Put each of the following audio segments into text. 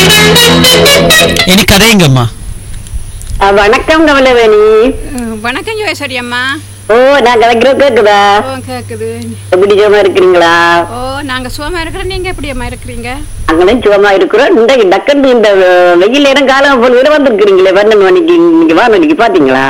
இனி கதைங்கம்மா ஆ, வணக்கம் கமலவேணி அஹ் வணக்கம் யோகேஸ்வரி அம்மா ஓ நான் கலக்கிறோம் கேக்குதா ஓ கேக்குது எப்படி சுகமா இருக்கிறீங்களா ஓ நாங்க சுகமா இருக்கிறோம் நீங்க எப்படி அம்மா இருக்கிறீங்க அங்கதான் சுகமா இருக்கிறோம் இந்த டக்கண்டு இந்த அஹ், வெயில் நேரம் காலம் போல் விட வந்திருக்கிறீங்களே பன்னெண்டு மணிக்கு இன்னைக்கு வானொலிக்கு பாத்தீங்களா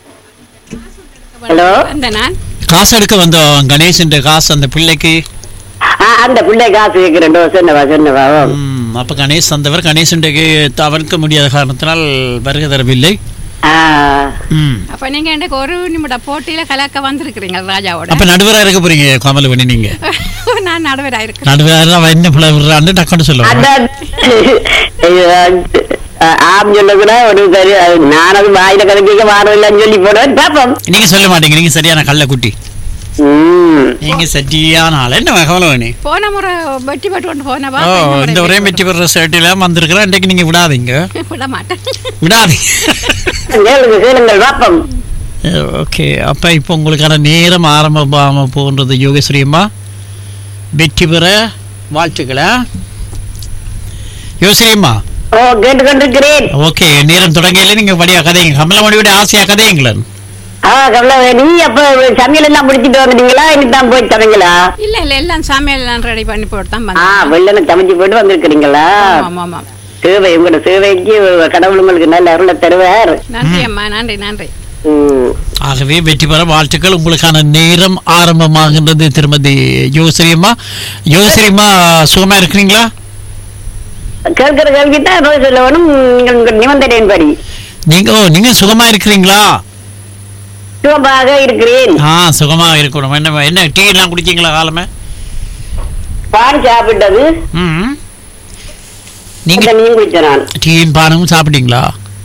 ஹலோ அந்த நான் காசு எடுக்க வந்தோம் கணேசன் காசு அந்த பிள்ளைக்கு ஆ, அந்த பிள்ளை காசு கேட்கிறேன் சொன்னவா சொன்னவா ஓ. ம், அப்ப கணேஷ் தந்தவர் கணேசன்க்கு தவிர்க்க முடியாத காரணத்தினால் வருகை தரவில்லை ஆ, ம். அப்ப நீங்க எனக்கு ஒரு நிமிட போட்டியில கலக்க வந்திருக்கிறீங்க ராஜாவோட அப்ப நடுவரா இருக்க போறீங்க கமலவணி நீங்க நான் நடுவராக இருக்கிறேன் நடுவரா அவன் என்ன பிள்ளை விடுறான்னு டக்குன்னு சொல்லுவாங்க அதான் ஐயோ, ஆ, ஆம் சொல்ல கூட ஒரு சரி அது நான் அது வாயில கலக்கிக்க வானொலின்னு சொல்லி போடுவேன் பாப்போம் நீங்க சொல்ல மாட்டீங்க நீங்க சரியான கள்ள குட்டி ம் நீங்க சரியான ஆள் என்ன கமலவணி போன முறை வெட்டி பெற்று கொண்டு போனவா ஓ போன முறை இந்த ஒரே வெற்றி பெற ஷர்ட்டில வந்திருக்கிறேன் இன்றைக்கு நீங்க விடாதீங்க விட மாட்டேன் விடாதீங்க கேளுங்க கேளுங்கள் பாப்போம் ஓகே அப்ப இப்போ உங்களுக்கான நேரம் ஆரம்பமாக போன்றது யோகேஸ்வரி அம்மா வெற்றி பெற வாழ்த்துக்களா யோகேஸ்வரி அம்மா ஓ கேட்டுக்கொண்டிருக்கிறேன் ஓகே நேரம் தொடங்கல நீங்க வழியா கதைங்க கமலமணியோட ஆசையா கதைங்களேன் ஆ கமலா நீ அப்ப சமையல் எல்லாம் முடிச்சிட்டு வந்துட்டீங்களா இன்னைக்கு தான் போய் சமைங்களா இல்ல இல்ல எல்லாம் சமையல் எல்லாம் ரெடி பண்ணி போட்டு தான் ஆ வந்தேன் வெள்ளன சமைச்சு போட்டு வந்திருக்கிறீங்களா ஆமா ஆமா சேவை உங்களோட சேவைக்கு கடவுள் உங்களுக்கு நல்ல அருளை தருவார் நன்றி அம்மா நன்றி நன்றி ம். ஆகவே வெற்றி பெற வாழ்த்துக்கள் உங்களுக்கான நேரம் ஆரம்பமாகின்றது திருமதி யோகேஸ்வரி அம்மா யோகேஸ்வரி அம்மா சுகமா இருக்கிறீங்களா கேட்கிற கேள்விட்டா பதில் சொல்ல வேணும் நீங்கள் உங்கள் நிபந்தனையின் படி நீங்க ஓ நீங்க சுகமா இருக்கிறீங்களா சுகமாக இருக்கிறேன் ஆ சுகமா இருக்கணும் என்ன என்ன டீ எல்லாம் குடிச்சீங்களா காலமே பான் சாப்பிட்டது ம் நீங்க அந்த நீங்க குடிச்ச நான் டீயும் பானமும் சாப்பிட்டீங்களா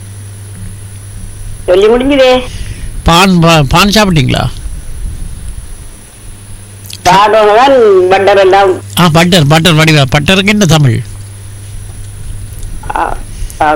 சொல்லி முடிஞ்சதே பான் பா- பான் சாப்பிட்டீங்களா பாடம் தான் பட்டர் எல்லாம் ஆ பட்டர் பட்டர் வடிவா பட்டருக்கு என்ன தமிழ் ஆ, ஆ,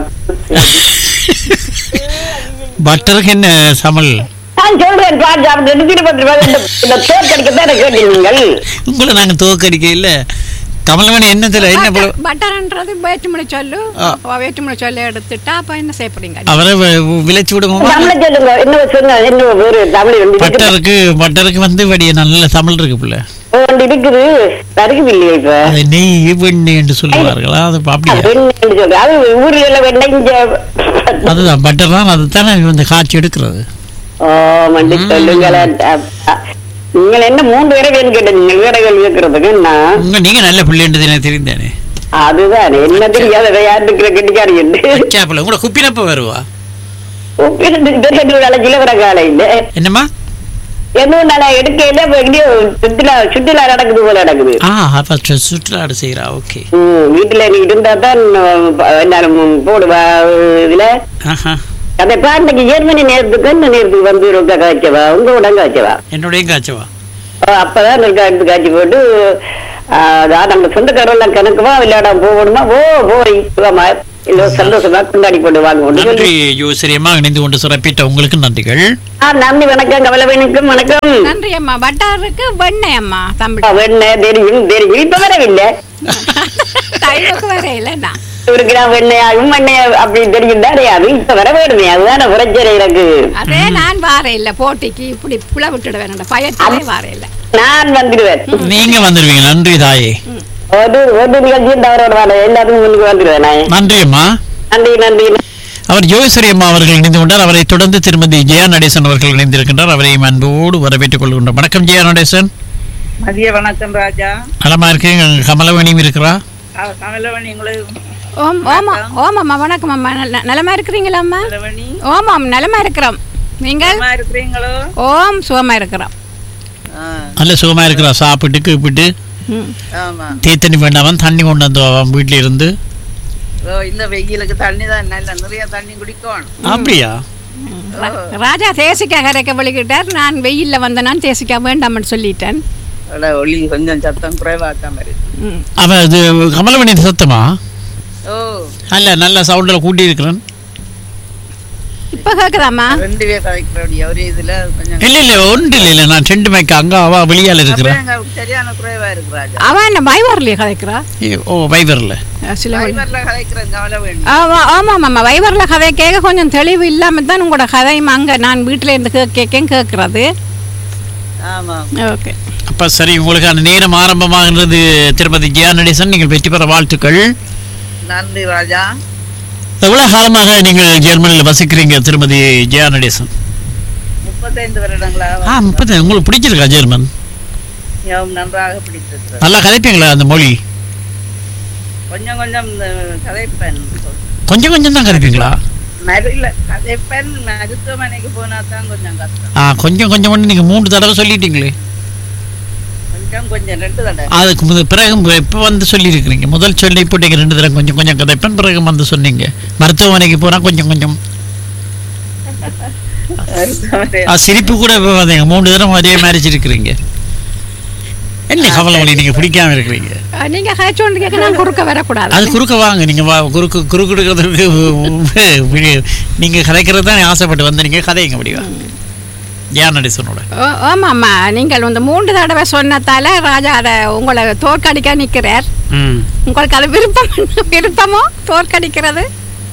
பட்டருக்கு என்ன சமல் நான் சொல்றேன் பான் சாப்பிட்டு திருப்பதி இந்த தோல் கிடைக்கத்தான் கேட்டீங்கள் உங்களை நாங்க தோக்கடிக்க இல்ல கமலமணி என்னத்துல என்ன போல- பட்டர்ன்றது வேற்றுமொழி சொல்லு ஆ. அப்ப வேற்றுமொழி சொல்லி எடுத்துட்டா அப்ப என்ன செய்யப்படுங்க அவரை வ- விளைச்சு விடுவோமா தமிழ சொல்லுங்க என்ன சொன்ன என்ன வேறு தமிழ் வந்து இருக்குது. பட்டருக்கு பட்டருக்கு வந்து வடிய நல்ல தமிழ் இருக்கு பிள்ளை ஒன்று இருக்குது இருக்குது இல்லையா இப்ப அது நெய் வெண்ணெய் என்று சொல்லுவார்களா அது அப்படியா வெண்ணெய் சொல்றேன் அது ஊர்ல எல்லாம் வெண்ணெய் இங்க அதுதான் பட்டர் தான் அதுதானே இந்த காய்ச்சி எடுக்கிறது ஓ மண்டி சொல்லுங்களேன் அப்பா. நீங்கள் என்ன மூன்று பேரை வேணும் கேட்ட நீங்கள் வேற கேள்வி கேட்கறதுக்கு நான் உங்க நீங்க நல்ல பிள்ளைன்றது எனக்கு தெரிந்தானே அதுதான் என்ன தெரியாத யாருக்கு கெட்டிக்காரி என்று சாப்பிடல உங்களோட குப்பினப்ப வருவா அழைச்சில வர காலையில் என்னம்மா என்ன நான் எடுக்கையில இப்ப எங்கேயோ சுற்றுலா சுற்றுலா நடக்குது போல நடக்குது ஆ அப்ப சு- சுற்றுலாடு செய்யறா ஓகே ம், வீட்டுல நீ இருந்தா தான் என்னாலும் போடுவா இதுல ஆஹா அதை பாட்டுக்கு ஜெர்மனி நேரத்துக்கு இந்த நேரத்துக்கு வந்து ரொம்ப காய்ச்சவா உங்க உடங்க காய்ச்சவா என்னுடைய காய்ச்சவா ஓ, அப்பதான் நெல் எடுத்து காய்ச்சி போட்டு ஆ, அதான் நம்ம சொந்தக்காரெல்லாம் கணக்குவா விளையாட போகணுமா ஓ போய் சுகமா இல்ல சந்தோஷமா கொண்டாடி போட்டு வாங்க கொண்டு நன்றி சொல்லி யோசரியமா இணைந்து கொண்டு சிறப்பிட்ட உங்களுக்கு நன்றிகள் ஆ நன்றி வணக்கம் கமலவேணுக்கும் வணக்கம் நன்றி அம்மா பட்டருக்கு வெண்ணெய் அம்மா தம்பி ஆ, வெண்ணெய் தெரியும் தெரியும் இப்ப வரவில்லை டைமுக்கு வரையில நான் ஒரு கிராம் வெண்ணெயாகும் வெண்ணெய் அப்படி தெரியும் தெரியாது இப்ப வர வேணுமே அதுதான பிரச்சனை எனக்கு அதே நான் வாரேன் இல்ல போட்டிக்கு இப்படி புல விட்டுட வேணும் பயத்திலே வாரேன் இல்ல நான் வந்துடுவேன் நீங்க வந்துருவீங்க நன்றி தாயே ஒரு ஒரு நிகழ்ச்சியும் தவறோட வர எல்லாத்துக்கும் முன்னுக்கு வந்துடுவேன் நான் நன்றி அம்மா நன்றி நன்றி அவர் யோகேஸ்வரி அம்மா அவர்கள் இணைந்து கொண்டார் அவரை தொடர்ந்து திருமதி ஜெயா நடேசன் அவர்கள் இணைந்திருக்கின்றார் அவரையும் அன்போடு வரவேற்றுக் கொள்கின்றோம் வணக்கம் ஜெயா நடேசன் மதிய வணக்கம் ராஜா நலமா இருக்கீங்க கமலவணியும் இருக்கிறா அவ- கமலவணி உங்களுக்கு ஓம் ஓமா ஓமாம்மா வணக்கம் அம்மா நல- நலமா இருக்கிறீங்களா அம்மா கமலவணி ஓமாம் நலமா இருக்கிறோம் நீங்கள் சும்மா இருக்கிறீங்களோ ஓம் சுகமா இருக்கிறோம் ஆ, நல்ல சுகமா இருக்கிறா சாப்பிட்டு கூப்பிட்டு ம். ஆமா தீத்தண்ணி வேண்டாமன் தண்ணி கொண்டு வந்து அவன் வீட்டில இருந்து ஓ இந்த வெயிலுக்கு தண்ணி தான் நல்ல நிறைய தண்ணி குடிக்கணும் அப்படியா ரா- ராஜா தேசிக்காய் கரைக்க வலிக்கிட்டார் நான் வெயில்ல வந்தேனான் தேசிக்காய் வேண்டாம்னு சொல்லிட்டேன் அட, ஒளி கொஞ்சம் சத்தம் குறைவாக்காம இருக்கு ம். அவன் இது கமலவணி சத்தமா ஓ அல்ல நல்ல சவுண்டில் கூட்டி இருக்கிறேன் இப்ப கேக்குதாம்மா ரெண்டு பேர் கதைக்கிறோடைய ஒரு இதுல கொஞ்சம் இல்ல இல்ல ஒன்று இல்ல இல்ல நான் ரெண்டு மைக்கு அங்க அவ வெளியால இருக்கிறேன் அப்ப எங்க சரியான குறைவா இருக்கு ராஜா அவன் என்ன வைவர்லயே கதைக்கிறா ஓ வைபர்ல சில வழி- ஃபைபர்ல கதைக்கிறேன் கவலை வேணும் ஆமா ஆமாம் ஆமாம் வைவர்ல கதை கேட்க கொஞ்சம் தெளிவு இல்லாம தான் உங்களோட கதையும் அங்க நான் வீட்டுல இருந்து கே- கேட்கேன் கேட்கறது ஆமா ஓகே அப்ப சரி உங்களுக்கான நேரம் ஆரம்பமாகிறது திருமதி ஜியா நடேசன் நீங்கள் வெற்றி பெற வாழ்த்துக்கள் நன்றி ராஜா எவ்வளவு காலமாக நீங்கள் ஜெர்மனியில் வசிக்கிறீங்க திருமதி ஜெயா நடேசன் முப்பத்தைந்து வருடங்களா ஆ முப்பத்தி உங்களுக்கு பிடிச்சிருக்கா ஜெர்மன் மிகவும் நன்றாக பிடித்திருக்கிறது நல்லா கதைப்பீங்களா அந்த மொழி கொஞ்சம் கொஞ்சம் இந்த கதைப்பேன் கொஞ்சம் கொஞ்சம் தான் கதைப்பீங்களா மரு இல்ல கதைப்பேன் மருத்துவமனைக்கு போனா தான் கொஞ்சம் கஷ்டம் ஆ கொஞ்சம் கொஞ்சம் ஒன்று நீங்கள் மூன்று தடவை சொல்லிட்டீங்களே கொஞ்சம் கொஞ்சம் ரெண்டு தடவை அதுக்கு முத பிறகு இப்போ வந்து சொல்லியிருக்கிறீங்க முதல் சொல்லி போட்டீங்க ரெண்டு தடவை கொஞ்சம் கொஞ்சம் கதைப்பேன் பிறகு வந்து சொன்னீங்க மருத்துவமனைக்கு போனால் கொஞ்சம் கொஞ்சம் மருத்துவமனை ஆ, சிரிப்பு கூட இப்போ வந்தீங்க மூணு தடவை அதே மாதிரி இருக்கிறீங்க என்ன கவலை வழி நீங்கள் பிடிக்காம இருக்கிறீங்க அஹ், நீங்க கதைச்சோண்டு கேட்க நான் குறுக்க வரக்கூடாது அது குறுக்க வாங்க நீங்கள் வா குறுக்கு குறுக்கு எடுக்கிறதுக்கு நீங்கள் கதைக்கிறது தான் ஆசைப்பட்டு வந்து நீங்கள் கதைங்க முடியும் ஜியா நடேசனோட ஓ- ஆமாம்மா நீங்கள் இந்த மூன்று தடவை சொன்னதால ராஜா அதை உங்களை தோற்கடிக்க நிற்கிறார் ம் உங்களுக்கு அது விருப்பம் விருப்பமோ தோற்கடிக்கிறது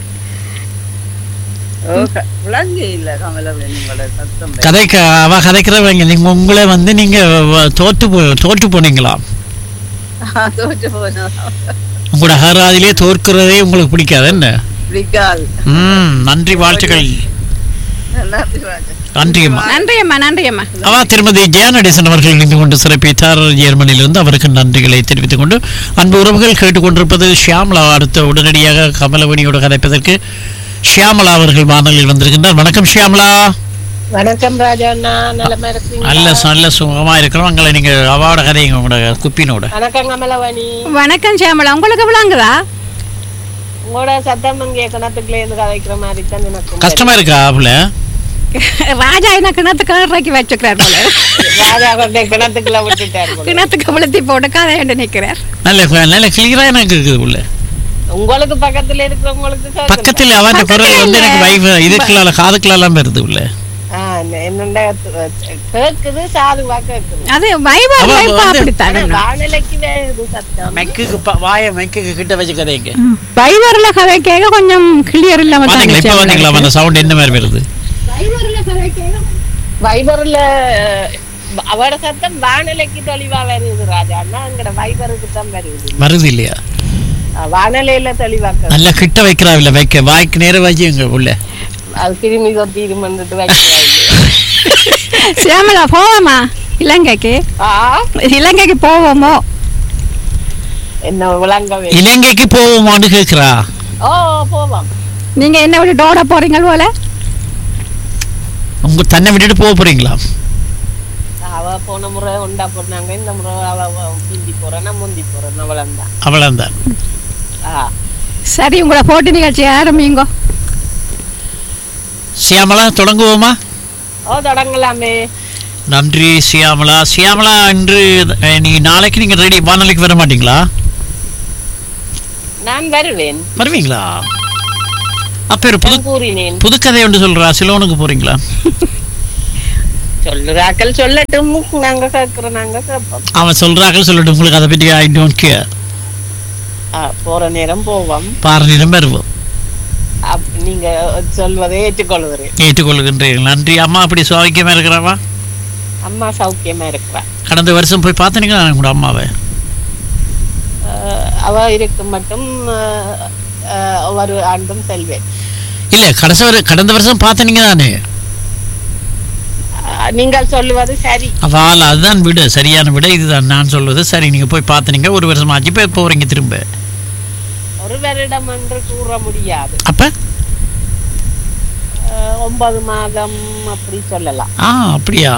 ஓ, க- விளங்கு இல்ல கமல உங்களோட சத்தம் கதைக்க அவ கதைக்கிறவங்க நீங்க உங்களை வந்து நீங்க வ- தோத்து போ தோற்று போனீங்களா தோற்று போனா உங்களோட ஹராதிலே தோற்கிறதே உங்களுக்கு பிடிக்காது என்ன பிடிக்காது ம் நன்றி வாழ்த்துக்கள் நன்றி ராஜா நன்றியம்மா நன்றியம்மா நன்றியம்மா அவா திருமதி ஜெயா நடேசன் அவர்கள் இணைந்து கொண்டு சிறப்பித்தார் ஜெர்மனியிலிருந்து அவருக்கு நன்றிகளை தெரிவித்துக் கொண்டு அன்பு உறவுகள் கேட்டுக்கொண்டிருப்பது ஷியாமலா அடுத்த உடனடியாக கமலவணியோடு கதைப்பதற்கு ஷியாமலா அவர்கள் வானொலியில் வந்திருக்கின்றார் வணக்கம் ஷியாமலா வணக்கம் ராஜா அண்ணா நலமா இருக்கீங்க நல்ல நல்ல சுகமா இருக்கிறோம் உங்களை நீங்க அவாவோட கதைங்க உங்களோட குப்பினோட வணக்கம் கமலவாணி வணக்கம் சியாமலா உங்களுக்கு விளங்குதா உங்களோட சத்தம் இங்கே கிணத்துக்குள்ள இருந்து கதைக்கிற மாதிரி தான் எனக்கு கஷ்டமா இருக்கா அவள ராஜா என்ன கிணத்துக்கு இறக்கி வச்சுக்கிறார் போல ராஜா கொண்டே கிணத்துக்குள்ள விட்டுட்டாரு போல. கிணத்துக்கு விழுத்தி போட்டு கதை என்று நிற்கிறார் நல்ல நல்ல கிளியரா எனக்கு இருக்குது உள்ள உங்களுக்கு பக்கத்துல இருக்கிறவங்களுக்கு கேக்குதா? பக்கத்தில் அவன் குரல் வந்து எனக்கு வைவ இதுக்குள்ள காதுக்குலாம் வருது உள்ள ஆ, என்னண்ட கேக்குது சாதுவா கேக்குது அது வைபர் அவ வைபா வந்து- அப்படித்தானே வானிலைக்கு வேறு சத்தம் மைக்குக்கு ப- வாய மைக்குக்கு கிட்ட வச்சு கதைங்க வைபர்ல கதை கேட்க கொஞ்சம் கிளியர் இல்லாம தானே பாத்தீங்களா இப்ப சியாமலா பாத்தீங்களா இருக்கு. அந்த சவுண்ட் என்ன மாதிரி வருது வைபர்ல அவட சத்தம் வானிலைக்கு தெளிவா வருது ராஜா அண்ணா எங்கட வைபருக்கு தான் வருது வருது இல்லையா ஆ, வானிலையில தெளிவா கேக்குது. நல்லா கிட்ட வைக்கிறா இல்ல வைக்க வாய்க்கு நேரம் வச்சுங்க உள்ள அது கிருமி தொத்தி இது பண்ணிட்டு வைக்கிறாங்க சியாமலா போவோமா இலங்கைக்கு ஆ இலங்கைக்கு போவோமோ என்ன விளங்கவே இலங்கைக்கு போவோமான்னு கேக்குறா ஓ போவோம் நீங்க என்ன விட்டு டோட போறீங்க போல உங்க தன்னை விட்டுட்டு போக போறீங்களா அவ போன முறை உண்டா போனாங்க இந்த முறை அவ அவ முந்தி போறேன்னா முந்தி போறேன் அவ்வளவுதான் அவ்வளவுதான் ஆ சரி உங்களை போட்டி நிகழ்ச்சி ஆரம்பிங்கோ சியாமலா தொடங்குவோமா ஓ தொடங்கலாமே நன்றி சியாமலா சியாமலா இன்று அஹ், நீ நாளைக்கு நீங்க ரெடி வானொலிக்கு வர மாட்டீங்களா நான் வருவேன் வருவீங்களா அப்ப ஒரு புது நான் கூறினேன் புதுக்கதை ஒன்று சொல்றா சிலோனுக்கு போறீங்களா சொல்லுறாக்கள் சொல்லட்டும் நாங்க கேட்கிறோம் நாங்க கேட்போம் அவன் சொல்றாக்கள் சொல்லட்டும் உங்களுக்கு அதை பற்றி ஐ டோன்ட் கேர் ஆ, போற நேரம் போவோம் பாரதியிடம் வருவோம் அப்- நீங்க சொல்வதை ஏற்றுக்கொள்கிறேன் ஏற்றுக்கொள்கின்றீர்கள் நன்றி அம்மா அப்படி சுவாக்கியமா இருக்கிறாவா அம்மா சௌக்கியமா இருக்கிறா கடந்த வருஷம் போய் பார்த்தீங்களா உங்களோட அம்மாவை ஆ, அவ இருக்கும் மட்டும் ஆ, ஆ, ஒரு ஆண்டும் செல்வேன் இல்ல கடைசி வரு கடந்த வருஷம் பார்த்தீங்க தானே ஆ, நீங்கள் சொல்லுவது சரி அவள் அதுதான் விடு சரியான விட இதுதான் நான் சொல்வது சரி நீங்க போய் பார்த்தீங்க ஒரு வருஷம் ஆச்சு இப்போ போறீங்க திரும்ப ஒரு வருடம் என்று கூற முடியாது அப்ப ஆ, ஒன்பது மாதம் அப்படி சொல்லலாம் ஆ அப்படியா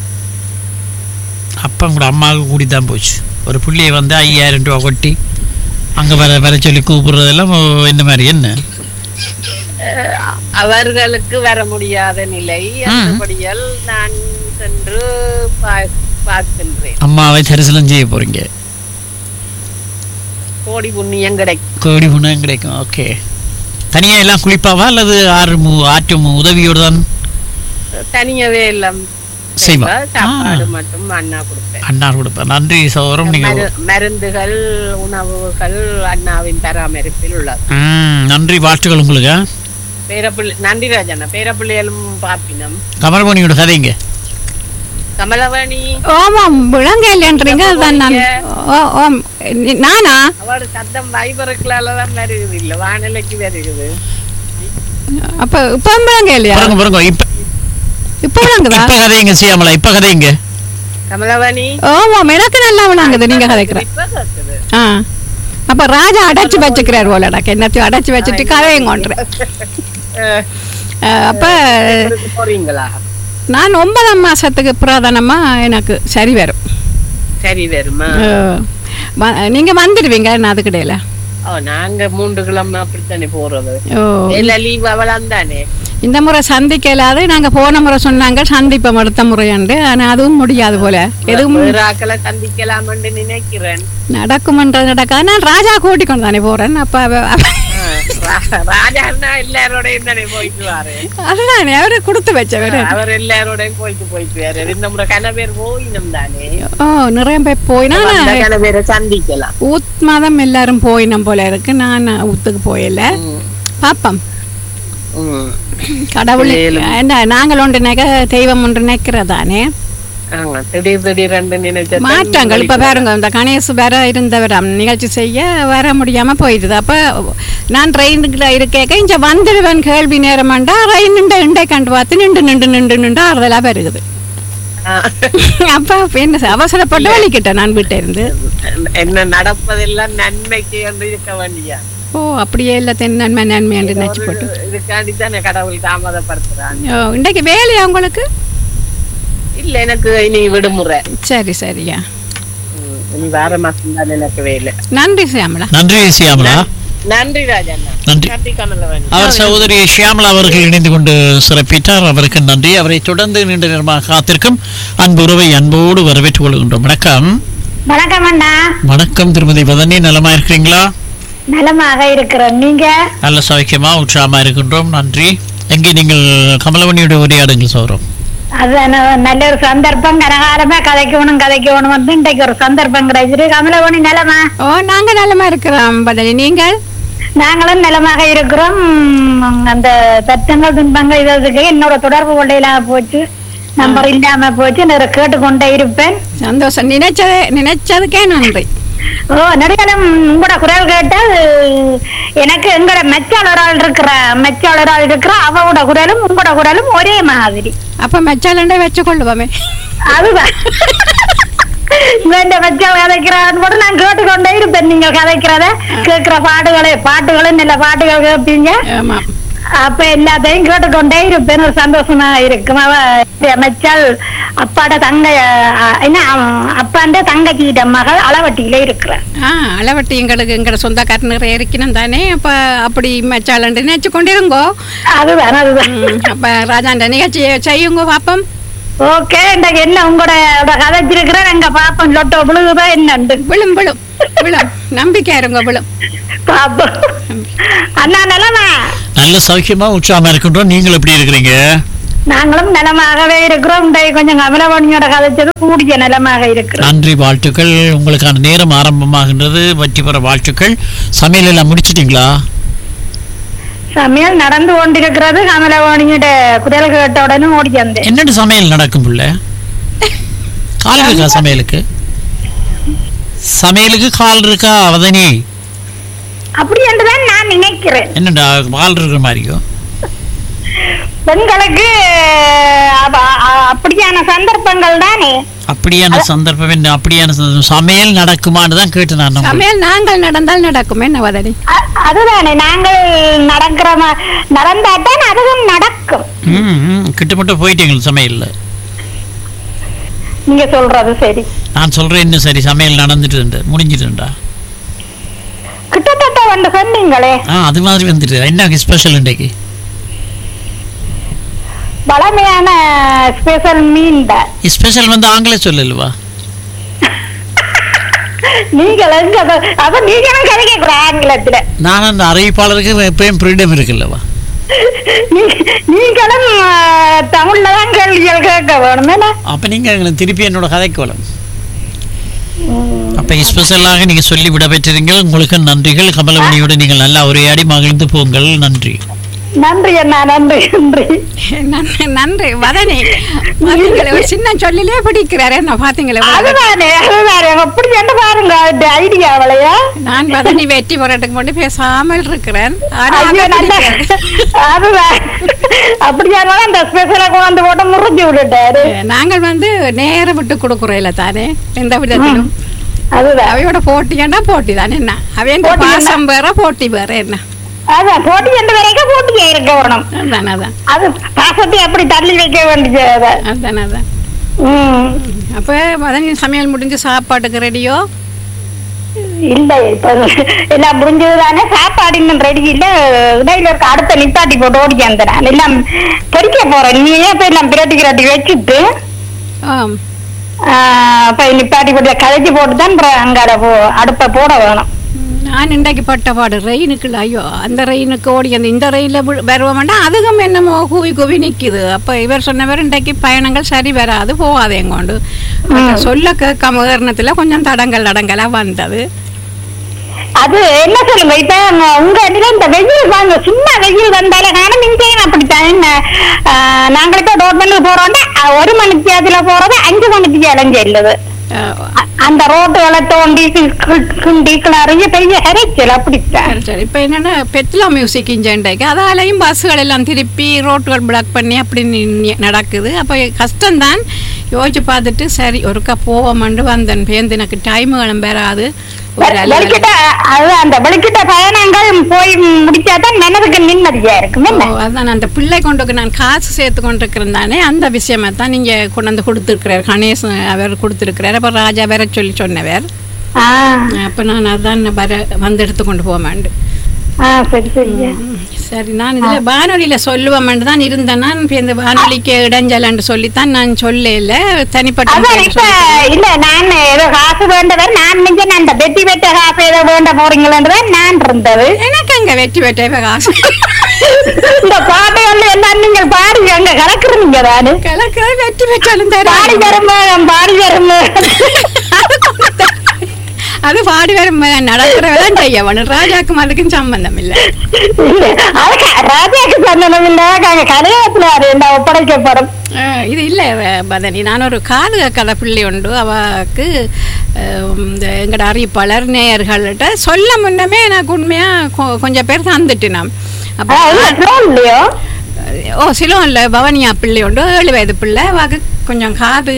அப்போ உங்களோட அம்மாவுக்கு கூடி தான் போச்சு ஒரு புள்ளியை வந்து ஐயாயிரம் ரூபா கொட்டி அங்கே வர வர சொல்லி கூப்பிடுறதெல்லாம் ஓ, இந்த மாதிரி என்ன அஹ் அவர்களுக்கு வர முடியாத நிலை அந்தபடியால் நான் சென்று பா- பார்க்கின்றேன் அம்மாவை தரிசனம் செய்ய போறீங்க கோடி புண்ணியம் கிடைக்கும் கோடி புண்ணியம் கிடைக்கும் ஓகே தனியா எல்லாம் குளிப்பாவா அல்லது ஆறு மு- ஆற்று மு- உதவியோடு தான் தனியாவே எல்லாம் செய்வா. செய்வா. சாப்பாடு ஆ. மட்டும் அண்ணா கொடுப்பேன் அன்னார் கொடுப்பேன் நன்றி சகோதரம் நீங்க மரு- மருந்துகள் உணவுகள் அண்ணாவின் பராமரிப்பில் உள்ளது ம், நன்றி வாழ்த்துக்கள் உங்களுக்கு ஆ. பேரப்பிள்ளை நன்றி ராஜண்ணா பேரப்பிள்ளைகளும் பாப்பினம் கமலமணியோட கதைங்க கமலவாணி ஓமாம் விளங்கலைன்றீங்க அதுதான் நான் ஓ ஓம் நி- நானா அவரோட சத்தம் வைபருக்களால தான் வருகுது இல்ல வானிலைக்கு வருகுது அப்ப இப்ப விளங்கலையா பாருங்க பாருங்க இப்ப இப்ப விளங்குதா இப்ப கதைங்க சியாமலா இப்ப கதைங்க கமலவாணி ஓமாம் எனக்கு நல்லா விளங்குது நீங்க கதைக்கிற இப்ப கேக்குது ஆ அப்ப ராஜா அடைச்சு வச்சுக்கிறார் போலடாக்கு என்னத்தையும் அடைச்சு வச்சுட்டு கதையும் கொண்டுறேன் அஹ், அப்ப ஊருக்கு போறீங்களா நான் ஒன்பதாம் மாசத்துக்கு பிரதானமா எனக்கு சரி வரும் சரி வருமா அஹ், வ- நீங்க வந்துடுவீங்க நான் அதுக்கிடையில ஓ நாங்க மூன்று கிழமை அப்படித்தானே போறது ஓ எல்லா லீவ் அவளாம் தானே இந்த முறை சந்திக்க இல்லாது நாங்க போன முறை சொன்னாங்க சந்திப்போம் அடுத்த முறையண்டு ஆனா அதுவும் முடியாது போல எதுவும் வேற ஆக்களை சந்திக்கலாம்னு நினைக்கிறேன் நடக்குமன்றது நடக்காது நான் ராஜா கூட்டிக் கொண்டு தானே போறேன் அப்ப அவ- அவ- அஹ், ரா- ராஜாண்ணா எல்லாரோடையும் தானே போயிட்டு வாரு அதுதானே அவரு கொடுத்து வச்சவர் அவர் எல்லாரோடையும் போயிட்டு போயிட்டு வாரு இந்த முறை கனவேர் போயினம் தானே ஓ நிறைய பேர் போய் நான் அந்த கனவேரை சந்திக்கலாம் ஊத் மாதம் எல்லாரும் போயினம் போல இருக்கு நான் ஊத்துக்கு போயில பாப்போம் ம். கடவுள் ஏலும். என்ன நாங்கள் ஒன்று நினைக்க தெய்வம் ஒன்று நினைக்கிறதானே ஆமா, திடீர் திடீரென்று நினைச்சா மாற்றங்கள் இப்ப பாருங்க இந்த கணேசு வேற இருந்தவர் நிகழ்ச்சி செய்ய வர முடியாம போயிடுது அப்ப நான் ட்ரெயினுக்குள்ள இருக்கேக்க இங்க வந்துடுவேன் கேள்வி நேரமாண்டா ரயில் நின்று இண்டை கண்டு பார்த்து நின்று நின்று நின்று நின்று ஆறுதலா வருகுது அப்ப அப்ப என்ன செய்ய? அவசரப்பட்டு வலிக்கிட்டேன் நான் வீட்டை இருந்து என்ன நடப்பதெல்லாம் நன்மைக்கு என்று இருக்க வேண்டியா ஓ அப்படியே இல்லை தென் நன்மை நன்மை என்று நினைச்சு போட்டு இதுக்காண்டி தானே கடவுள் தாமதப்படுத்துறாங்க ஓ இன்றைக்கு வேலையா உங்களுக்கு இல்ல எனக்கு இனி விடுமுறை சரி சரியா ம், இனி வார மாசம் தான் எனக்கு வேலை நன்றி சியாமலா நன்றி சியாமலா நன்றி ராஜண்ணா நன்றி. நன்றி கமலவன் அவர் சகோதரி ஷியாமலா அவர்கள் இணைந்து கொண்டு சிறப்பித்தார் அவருக்கு நன்றி அவரை தொடர்ந்து நீண்ட நேரமாக காத்திருக்கும் அன்பு உறவை அன்போடு வரவேற்றுக் கொள்கின்றோம் வணக்கம் வணக்கம் அண்ணா வணக்கம் திருமதி வதனி நலமா இருக்கிறீங்களா நலமாக இருக்கிறோம் நீங்க நல்ல சௌக்கியமா உற்சாகமா இருக்கின்றோம் நன்றி எங்கே நீங்கள் கமலவணியோட உரையாடுங்கள் சௌரம் அது ந- நல்ல ஒரு சந்தர்ப்பம் கனகாலமா கதைக்கணும் கதைக்கணும் வந்து இன்றைக்கு ஒரு சந்தர்ப்பம் கிடைச்சிட்டு கமலவணி நிலமா ஓ நாங்க நலமா இருக்கிறோம் பதினி நீங்கள் நாங்களும் நலமாக இருக்கிறோம் உம், அந்த சத்தங்கள் துன்பங்கள் இதுக்கு என்னோட தொடர்பு கொள்ளையிலாம போச்சு நம்பர் இல்லாம போச்சு நான் கேட்டுக்கொண்டே இருப்பேன் சந்தோஷம் நினைச்சதே நினைச்சதுக்கே நன்றி ஓ நடிகரும் உங்களோட குரல் கேட்டால் எனக்கு எங்களோட மெச்சால் ஒரு ஆள் இருக்கிற மெச்சால் ஒரு ஆள் இருக்கிற அவளோட குரலும் உங்களோட குரலும் ஒரே மாதிரி அப்ப மெச்சாலண்டே வச்சு கொள்ளுவோமே அதுதான் வேண்ட வச்சால் கதைக்கிறான்னு கூட நான் கேட்டுக்கொண்டே இருப்பேன் நீங்க கதைக்கிறத கேட்கிற பாட்டுகளே பாட்டுகளும் நல்ல பாட்டுகள் கேட்பீங்க ஆமா அப்ப எல்லாத்தையும் கேட்டுக்கொண்டே இருப்பேன் ஒரு சந்தோஷமா இருக்கும் அவ அமைச்சால் அப்பாட தங்க அஹ், என்ன அவன் அப்பாண்ட தங்கச்சியிட்ட மகள் அளவட்டியில இருக்கிறான் ஆ அளவட்டி எங்களுக்கு எங்களோட சொந்தக்காரர் நிறைய இருக்கணும் தானே அப்ப அப்படி மெச்சாலண்டு நினைச்சு கொண்டிருங்கோ அதுதான் அதுதான் ம், அப்ப ராஜாண்ட நிகழ்ச்சியை செய்யுங்க பாப்போம் ஓகே இன்றைக்கு என்ன உங்களோட கதைச்சிருக்கிறேன் எங்க பாப்போம் லொட்டோ விழுகுதா என்னண்டு விழும் விழும் விழும் நம்பிக்கை இருங்க விழும் பாப்போம் அண்ணா நிலமா நல்ல சௌக்கியமா உற்சாகமா இருக்கின்றோம் நீங்கள் எப்படி இருக்கிறீங்க நாங்களும் நலமாகவே இருக்கிறோம் இன்றைக்கு கொஞ்சம் கமலவாணியோட கதைச்சது கூடிய நலமாக இருக்கிறோம் நன்றி வாழ்த்துக்கள் உங்களுக்கான நேரம் ஆரம்பமாகின்றது வெற்றி பெற வாழ்த்துக்கள் சமையல் எல்லாம் முடிச்சிட்டீங்களா சமையல் நடந்து கொண்டிருக்கிறது கமலவாணியோட குரல் கேட்ட உடனே ஓடி வந்தேன் என்னென்ன சமையல் நடக்கும் புள்ள கால் இருக்கா சமையலுக்கு சமையலுக்கு கால் இருக்கா அவதனி அப்படி என்றுதான் நான் நினைக்கிறேன் என்னடா கால் இருக்கிற மாதிரியோ பெண்களுக்கு அப்ப- அ- அப்படியான சந்தர்ப்பங்கள் தானே அப்படியான சந்தர்ப்பம் என்ன அப்படியான சந்தர்ப்பம். சமையல் நடக்குமான்னு தான் கேட்டு நான் நம்புறேன். சமையல் நாங்கள் நடந்தால் நடக்கும் என்ன வதனி அ- அதுதானே நாங்கள் நடக்கிற ம- நடந்தாதான் அதுவும் நடக்கும் ம் ம், கிட்டத்தட்ட போயிட்டீங்க சமையல்ல நீங்க சொல்றது சரி நான் சொல்றேன் இன்னும் சரி சமையல் நடந்துட்டு முடிஞ்சிட்டுண்டா கிட்டத்தட்ட வந்து சொன்னீங்களே ஆ அது மாதிரி வந்துட்டு என்ன ஸ்பெஷல் இன்றைக்கு பழமையான ஸ்பெஷல் மீன் தான் ஸ்பெஷல் வந்து ஆங்கிலம் சொல்லலுவா நீங்கள் எங்க அப்ப- அப்ப நீங்களும் கதைக்க கூட ஆங்கிலத்துல நான் அந்த அறிவிப்பாளருக்கு எப்பயும் ஃப்ரீடம் இருக்குல்லவா நீ- நீங்களும் ஆ, தமிழ்ல தான் கேள்விகள் கேட்க வேணும் என்ன அப்ப நீங்க எங்களுக்கு திருப்பி என்னோட கதைக்கு வரும் அப்ப ஸ்பெஷலாக நீங்க சொல்லி விட பெற்றீர்கள் உங்களுக்கு நன்றிகள் கமலமணியோடு நீங்கள் நல்லா உரையாடி மகிழ்ந்து போங்கள் நன்றி நன்றி அண்ணா நன்றி நன்றி நன்றி நன்றி வதனி பாத்தீங்களா, ஒரு சின்ன சொல்லிலே பிடிக்கிறாரு என்ன பாத்தீங்களா அதுதானே அதுதானே அப்படி என்ன பாருங்க அந்த ஐடியா அவளையா நான் வதனி வெற்றி போராட்டத்துக்கு மட்டும் பேசாமல் இருக்கிறேன் ஆனா ஐயோ, அதை நல்ல- பிடிக்காது. அதுதான் அப்படியானாலும் அந்த ஸ்பெஷலா கொண்டு போட்டு முறிஞ்சு விட்டுட்டாரு நாங்கள் வந்து நேரம் விட்டு கொடுக்குறோம் தானே எந்த விதத்திலும் அதுதான் அவையோட போட்டியாண்டா போட்டி தானே என்ன அவையன் போட்டி என்ன? பாசம் வேற போட்டி வேற என்ன அதான் போட்டி எந்த வரைக்கும் போட்டியா இருக்க வேணும் அதான் அதான் அது பாசத்தை அப்படி தள்ளி வைக்க வேண்டியது அதை. அதான் அதான் ம் அப்ப மதனி சமையல் முடிஞ்சு சாப்பாட்டுக்கு ரெடியோ இல்ல இப்ப எல்லாம் முடிஞ்சது தானே சாப்பாடு இன்னும் ரெடி இல்ல இடையில இருக்க அடுத்த நிப்பாட்டி போட்டு ஓடிக்க அந்த நான் எல்லாம் பொறிக்க போறேன் நீ ஏன் போய் எல்லாம் பிரட்டி கிராட்டி வச்சுட்டு ஆம் ஆஹ், அப்ப நிப்பாட்டி போட்டு கதைச்சு போட்டு தான் அப்புறம் அங்காட போ அடுப்ப போட வேணும் நான் இன்றைக்கு பட்ட பாடு ரெயினுக்குள்ள ஐயோ அந்த ரெயினுக்கு ஓடி அந்த இந்த ரெயினில் வருவோம்னா அதுக்கும் என்னமோ கூவி கூவி நிக்குது அப்ப இவர் சொன்னவர் இன்றைக்கு பயணங்கள் சரி வராது போகாது எங்கொண்டு சொல்ல கேட்காம உதாரணத்துல கொஞ்சம் தடங்கள் அடங்கலா வந்தது அது என்ன சொல்லுங்க இப்ப உங்க- உங்க இதுல இந்த வெயில் வாங்க சும்மா வெயில் வந்தாலே நானும் இங்கேயும் அப்படித்தான் என்ன ஆஹ், நாங்க இப்ப டோட்மெண்ட் போறோம்னா அஹ், ஒரு மணிக்கு அதுல போறது அஞ்சு மணிக்கு இளைஞ்சு இல்லது அஹ், அ- அந்த ரோட்டுகளை தோண்டி கி- கி- கிண்டி கிளறிய பெரிய ஹெரைச்சல் அப்படித்தான் சரி சரி இப்போ என்னன்னா பெட்லா மியூசிக் இன்ஜென்டைக்கு அதாலையும் பஸ்ஸுகள் எல்லாம் திருப்பி ரோட்டுகள் பிளாக் பண்ணி அப்படி நி- நடக்குது அப்போ கஷ்டம்தான் யோசிச்சு பார்த்துட்டு சரி ஒருக்கா போவோம்ண்டு வந்தேன் பேருந்து எனக்கு டைமுகளும் பெறாது ஒரு அலுவலகம். வெளிக்கிட்ட அது அந்த வெளிக்கிட்ட பயணங்கள் போய் முடிச்சாதான் மனதுக்கு நிம்மதியா இருக்கும் ஓ, என்ன அதான் அந்த பிள்ளை கொண்டு நான் காசு சேர்த்து கொண்டிருக்கிறேன் தானே அந்த விஷயமா தான் நீங்க கொண்டு வந்து கொடுத்துருக்கிறார் கணேஷ் அவர் கொடுத்துருக்கிறார் அப்போ ராஜா வேற சொல்லி சொன்னவர் ஆ அப்போ நான் அதான் வர வந்து எடுத்து கொண்டு போவேன் ஆ சரி சரிங்க சரி நான் இதுல வானொலியில சொல்லுவோம்னு தான் இருந்தேன் நான் இப்ப இந்த வானொலிக்கு இடைஞ்சலன்னு சொல்லித்தான் நான் சொல்லல தனிப்பட்ட அதான் முறையில இப்ப சொல்லி- இல்ல நான் ஏதோ காசு வேண்டவர் நான் நினைச்ச அந்த வெட்டி வெட்ட காசு ஏதோ வேண்ட போறீங்களன்றதான் நான் இருந்தது எனக்கு அங்க வெற்றி பெற்ற காசு இந்த பாட்டைகள் எல்லாம் நீங்கள் பாடி அங்க கலக்குறீங்க தானு கலக்க வெற்றி பெற்றாலும் பாடி தரும் தரும் பாடி தரும் அது பாடி வரும் நடக்கிறதான் செய்யவனு ராஜாக்கும் அதுக்கும் சம்பந்தம் இல்லை இல்ல அதுக்கு ராஜாக்கு சந்தனம் இல்ல அங்க கலையத்துல அது என்ன ஒப்படைக்கப்படும் அஹ் இது இல்லை பதனி நான் ஒரு காது கதை பிள்ளை உண்டு அவக்கு அஹ், இந்த எங்கட அறிவிப்பாளர் நேயர்கள்ட்ட சொல்ல முன்னமே எனக்கு உண்மையா கொ- கொஞ்சம் பேர் தந்துட்டு நான் அப்போ இல்லையோ ஓ சிலோன்ல பவனியா பிள்ளை உண்டு ஏழு வயது பிள்ளை அவக்கு கொஞ்சம் காது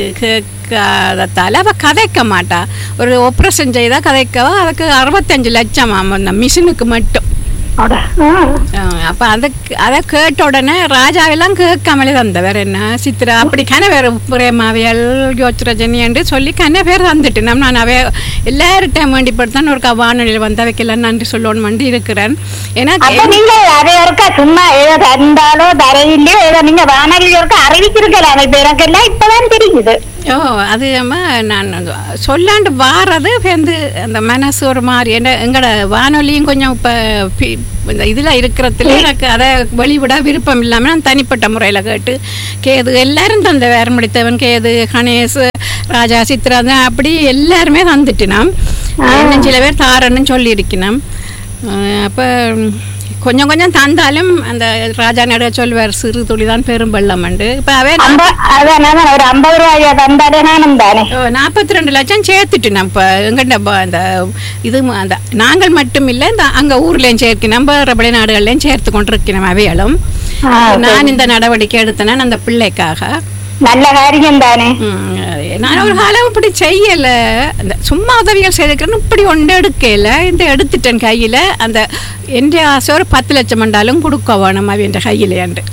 கேட்காதத்தால அவ கதைக்க மாட்டா ஒரு ஆப்ரேஷன் செய்தா கதைக்கவா அதுக்கு அறுபத்தஞ்சு லட்சம் அந்த மிஷினுக்கு மட்டும் அட, ஆ. அஹ் அப்ப அதுக்கு அதை கேட்ட உடனே ராஜாவெல்லாம் கேட்காமலே தந்தவர் என்ன சித்ரா அப்படி கன பேர் பிரேமாவியல் யோத்ரஜனி என்று சொல்லி கன பேர் தந்துட்டு நம்ம நான் அவைய எல்லார்கிட்டையும் வேண்டிப்படுத்தான் ஒரு வானொலியில் வந்த வைக்கலாம் நன்றி சொல்லணும் வண்டி இருக்கிறேன் ஏன்னா அப்ப நீங்க அதை ஒருக்கா சும்மா ஏதோ தந்தாலோ தரையிலையோ ஏதோ நீங்க வானொலி ஒருக்கா அறிவிச்சிருக்கலாம் இப்ப எனக்கு எல்லாம் இப்பதான் தெரியுது ஓ அது அம்மா நான் சொல்லாண்டு வாரது வந்து அந்த மனசு ஒரு மாதிரி என்ன எங்களோட வானொலியும் கொஞ்சம் இப்போ இந்த இதில் இருக்கிறதுல எனக்கு அதை வெளிவிட விருப்பம் இல்லாமல் நான் தனிப்பட்ட முறையில் கேட்டு கேது எல்லாரும் தந்த வேற முடித்தவன் கேது கணேஷ் ராஜா சித்ரா தான் அப்படி எல்லாருமே தந்துட்டு நாம் இன்னும் சில பேர் தாரன்னு சொல்லியிருக்கணும் அப்போ கொஞ்சம் கொஞ்சம் தந்தாலும் அந்த ராஜா நட சொல்வார் சிறு துளி தான் பெரும் வெள்ளமண்டு இப்போ அவே அம்ப அதான் அதான் ஒரு ஐம்பது ரூபாயா தந்தாலே நானும் தானே நாற்பத்தி ரெண்டு லட்சம் சேர்த்துட்டு நம்ம இப்போ எங்கிட்ட ப- அந்த இது ம- அந்த நாங்கள் மட்டும் இல்லை இந்த அங்கே ஊர்லேயும் சேர்க்கணும் நம்ம ரபடி நாடுகள்லையும் சேர்த்து கொண்டு இருக்கணும் அவைகளும் ஆ, நான் இந்த நடவடிக்கை எடுத்தேன் அந்த பிள்ளைக்காக நல்ல காரியம் தானே ம், நான் ஒரு காலம் இப்படி செய்யல அந்த சும்மா உதவிகள் செய்திருக்கிறேன்னு இப்படி ஒன்று எடுக்கல இந்த எடுத்துட்டேன் கையில் அந்த எந்த ஆசை ஒரு பத்து லட்சம் மண்டாலும் கொடுக்க வேணும் அவன் கையிலேண்டு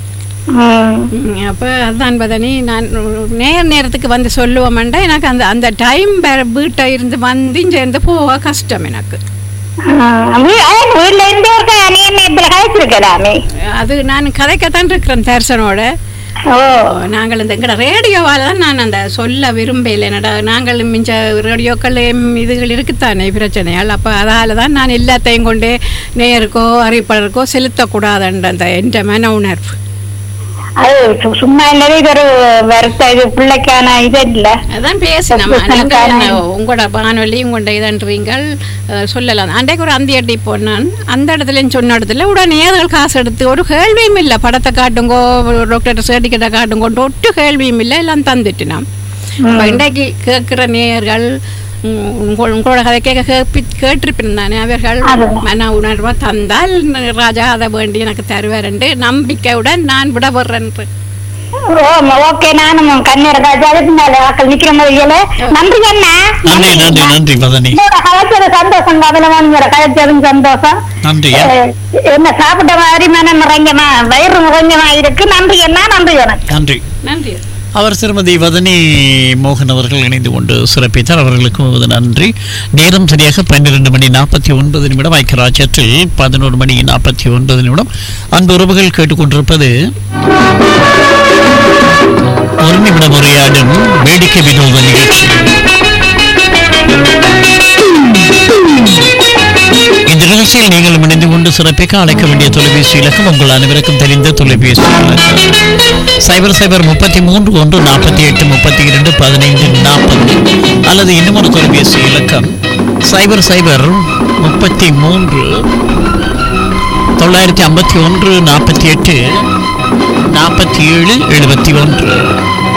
ம். அப்போ அதான் பதனி நான் நேர நேரத்துக்கு வந்து சொல்லுவோம்டா எனக்கு அந்த அந்த டைம் வேற வீட்டை இருந்து வந்து சேர்ந்து போக கஷ்டம் எனக்கு ஆ, வீ- அதான் வீட்ல இருந்து ஒருக்கா அநிய நேரத்துல கழிச்சிருக்கலாமே அது நான் கதைக்கத்தான் இருக்கிறேன் தரிசனோட ஓ நாங்கள் இந்த எங்கட ரேடியோவால் தான் நான் அந்த சொல்ல விரும்பல என்னடா நாங்கள் மிஞ்ச ரேடியோக்கள் இதுகள் இருக்குத்தானே பிரச்சனைகள் அப்போ அதால் தான் நான் எல்லாத்தையும் கொண்டு நேருக்கோ அறிவிப்பாளருக்கோ செலுத்தக்கூடாதுன்ற அந்த என்ற மன உணர்வு அது சு- சும்மா இல்லவே இது ஒரு வருத்த இது பிள்ளைக்கான இது இல்ல அதான் பேசினோம் நீங்கள் என்ன, உங்களோட வானொலி உங்களோட இதன்றீங்கள் அஹ், சொல்லலாம் அன்றைக்கு ஒரு அந்த அடி போனான் அந்த இடத்துல சொன்ன இடத்துல உடனே அதுகள் காசு எடுத்து ஒரு கேள்வியும் இல்லை படத்தை காட்டுங்கோ டாக்டர் சர்டிஃபிகேட்டை காட்டுங்கோன்ட்டு ஒட்டு கேள்வியும் இல்லை எல்லாம் தந்துட்டு நாம் அப்ப இன்றைக்கு கேட்குற நேயர்கள் உம், உங்கள் உங்களோட கதை கேட்க கேப்பி கேட்டிருப்பேன் தானே அவர்கள் மன உணர்வை தந்தால் ராஜா அதை வேண்டி எனக்கு தருவாருண்டு நம்பிக்கையுடன் நான் விட வர்றேன் ஓகே நானும் கண்ணீர் அதுக்கு மேல ஆக்கள் நிக்கிற முடியல நன்றி அண்ணா நன்றி நன்றி நன்றி பதனி உங்களோட கதைச்சது சந்தோஷம் கமலமான கதைச்சதும் சந்தோஷம் நன்றி அஹ், என்ன சாப்பிட்ட மாதிரி மனம் நிறைஞ்சமா வயிறு நிறைஞ்சமா இருக்கு நன்றி அண்ணா நன்றி எனக்கு நன்றி நன்றி அவர் திருமதி வதனி மோகன் அவர்கள் இணைந்து கொண்டு சிறப்பித்தார் அவர்களுக்கும் நமது நன்றி நேரம் சரியாக பன்னிரண்டு மணி நாற்பத்தி ஒன்பது நிமிடம் ஐக்கியராஜ்யத்தில் பதினோரு மணி நாற்பத்தி ஒன்பது நிமிடம் அன்பு உறவுகள் கேட்டுக்கொண்டிருப்பது ஒரு நிமிடம் உரையாடும் வேடிக்கை வினோத நிகழ்ச்சி இந்த நிகழ்ச்சியில் நீங்கள் இணைந்து கொண்டு சிறப்பிக்க அழைக்க வேண்டிய தொலைபேசி இலக்கம் உங்கள் அனைவருக்கும் தெரிந்த தொலைபேசி இலக்கம் சைபர் சைபர் முப்பத்தி மூன்று ஒன்று நாற்பத்தி எட்டு முப்பத்தி இரண்டு பதினைந்து நாற்பது அல்லது இன்னும் ஒரு தொலைபேசி இலக்கம் சைபர் சைபர் முப்பத்தி மூன்று தொள்ளாயிரத்தி ஐம்பத்தி ஒன்று நாற்பத்தி எட்டு நாற்பத்தி ஏழு எழுபத்தி ஒன்று